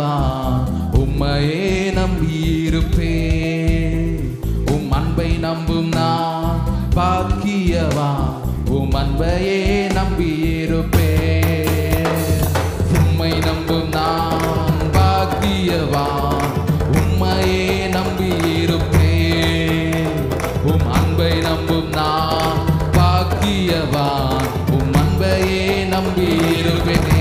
உம்மையே நம்பியிருப்பே உம் அன்பை நம்பும் நான் பாக்கியவா உம் அன்பையே நம்பியிருப்பே உம்மை நம்பும் நான் பாக்கியவா உம்மையே நம்பியிருப்பே உம் அன்பை நம்பும் நான் பாக்கியவான் உம் அன்பையே நம்பியிருப்பேனே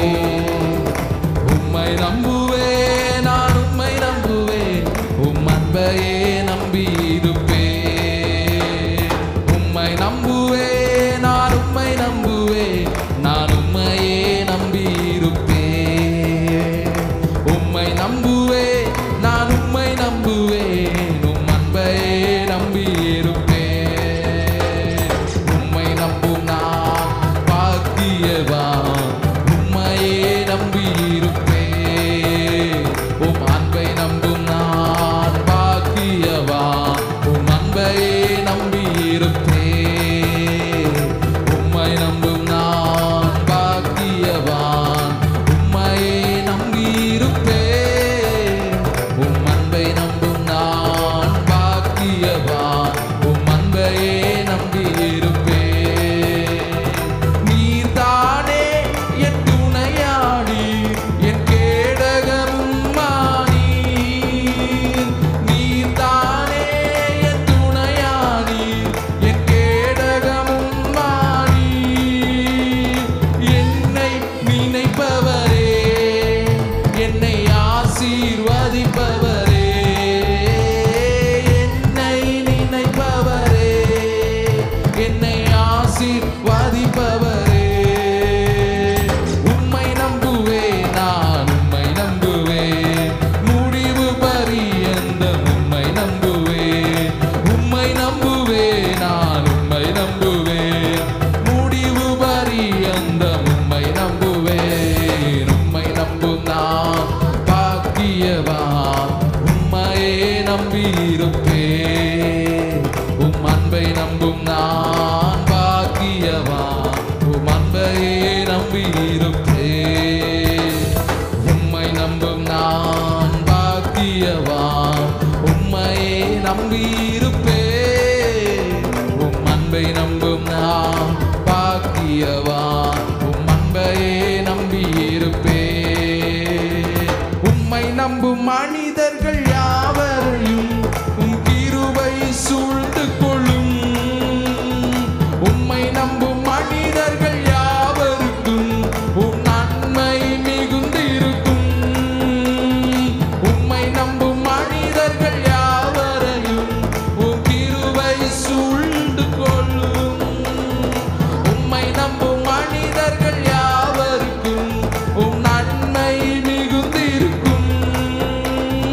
உம்மை நம்புவே நான் உம்மை நம்புவே உம் அன்பையே நம்பியிருப்பே உம்மை நம்புவே நான் உம்மை நம்புவே நான் உம்மையே நம்பியிருப்பே உம்மை நம்புவே நான் உம்மை நம்புவே உம் அன்பையே நம்பியிருப்பே உம்மை நம்பும் நான் பாக்கியவா உம்மையே நம்பியிருப்பே உம் அன்பை நம்பும் நான் பாக்கியவா உம் அன்பையே நம்பியிருப்பே உம்மை நம்பும் நான் பாக்கியவான் உம்மையே நம்பியிருப்பே உம் அன்பை நம்பும் நான் பாக்கியவான் உம் அன்பையே நம்பியிருப்பே நீர்தானே என் துணையாடி என் கேடகமும் மானீர் நீர்தானே என் துணையாடி என் கேடகமும் மானீர் என்னை நினைப்பவரே என்னை ஆசீர்வதிப்பவரே என்னை நினைப்பவரே என்னை ஆசீர்வதிப்பவரே உம்மை நம்புவே நான் உம்மை நம்புவே முடிவு பரியந்த உம்மை நம்புவே உம்மை நம்புவே நான் உம்மை நம்புவே முடிவு பரியந்த உம்மை நம்புவே உம்மை நம்பும் நான் பாக்கியவா உம்மையே நம்பியிருப்பே உம் அன்பை நம்பும் நான் பாக்கியவா உம் அன்பையே நம்பியிருப்பே உம்மை நம்பும் நான் பாக்கியவா உம்மையே நம்பியிருப்பே உம் அன்பை நம்பும் நான் பாக்கியவா உம் அன்பையே நம்பியிருப்பே உம்மை நம்பும் மனிதர்கள் யாவரையும் உம் கிருபை சூழ்ந்து கொள்ளும் உம்மை நம்பும் மனிதர்கள் யாவருக்கும் உம் நன்மை மிகுந்திருக்கும் உம்மை நம்பும் மனிதர்கள் யாவரையும் உம் கிருபை சூழ்ந்து கொள்ளும் உம்மை நம்பும் மனிதர்கள் யாவருக்கும் உம் நன்மை மிகுந்திருக்கும்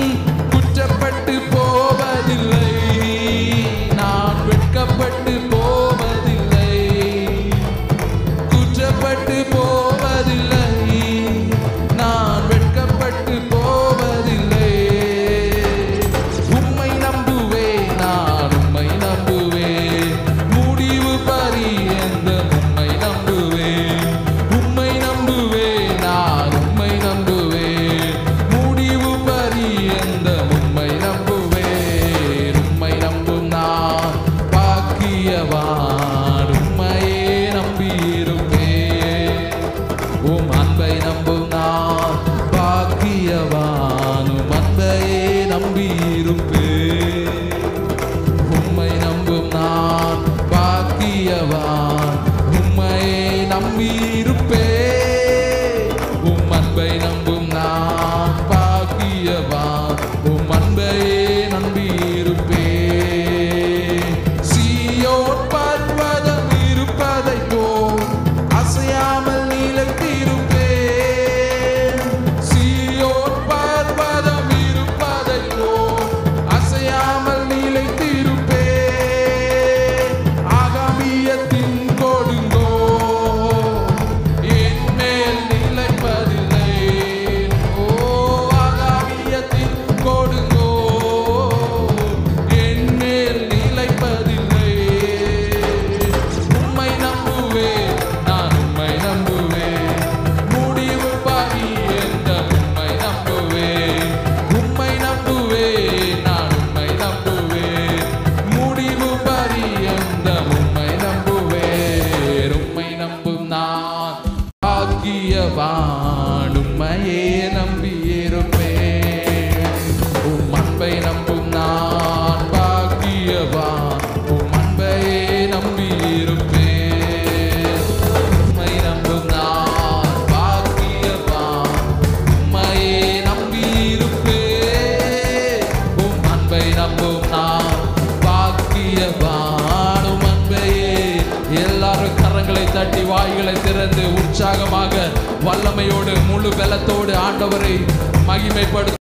கரங்களை தட்டி வாய்களை திறந்து உற்சாகமாக வல்லமையோடு முழு பலத்தோடு ஆண்டவரை மகிமைப்படு